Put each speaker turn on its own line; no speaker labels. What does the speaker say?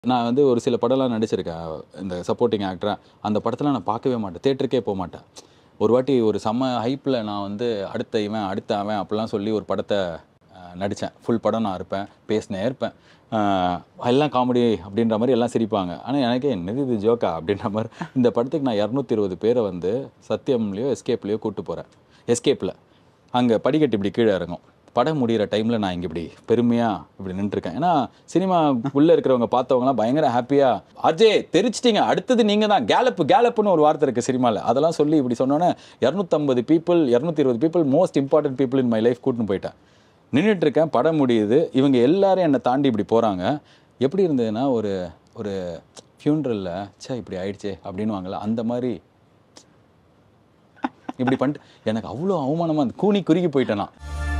நான் வந்து ஒரு சில படம்லாம் நடிச்சிருக்கேன் இந்த சப்போர்ட்டிங் ஆக்டராக அந்த படத்தில் நான் பார்க்கவே மாட்டேன் தேட்டருக்கே போக மாட்டேன் ஒரு வாட்டி ஒரு செம்ம ஹைப்பில் நான் வந்து அடுத்த இவன் அடுத்த அவன் அப்படிலாம் சொல்லி ஒரு படத்தை நடித்தேன் ஃபுல் படம் நான் இருப்பேன் பேசினே இருப்பேன் அஹ், எல்லாம் காமெடி அப்படின்ற மாதிரி எல்லாம் சிரிப்பாங்க ஆனால் எனக்கே என்னது இது ஜோக்கா அப்படின்ற மாதிரி இந்த படத்துக்கு நான் இரநூத்தி இருபது பேரை வந்து சத்தியம்லேயோ எஸ்கேப்லேயோ கூப்பிட்டு போகிறேன் எஸ்கேப்பில் அங்கே படிக்கட்டு இப்படி கீழே இறங்கும் படம் முடிகிற டைமில் நான் இங்கே இப்படி பெருமையாக இப்படி நின்றுருக்கேன் ஏன்னா சினிமா உள்ளே இருக்கிறவங்க பார்த்தவங்கலாம் பயங்கர ஹாப்பியாக அஜய் தெரிச்சிட்டிங்க அடுத்தது நீங்கள் தான் கேலப்பு கேலப்புன்னு ஒரு வார்த்தை இருக்குது சினிமாவில் அதெல்லாம் சொல்லி இப்படி சொன்னோன்னே இரநூத்தம்பது பீப்புள் இரநூத்தி இருபது people most important people in my life கூட்டின்னு போயிட்டேன் நின்றுட்டு இருக்கேன் படம் முடியுது இவங்க எல்லாரும் என்னை தாண்டி இப்படி போகிறாங்க எப்படி இருந்ததுன்னா ஒரு ஒரு ஃபியூனரலில் ச்சே இப்படி ஆயிடுச்சே அப்படின்னு வாங்கல அந்த மாதிரி இப்படி பண்ணிட்டு எனக்கு அவ்வளோ அவமானமாக கூனி குறுகி போயிட்டேன் நான்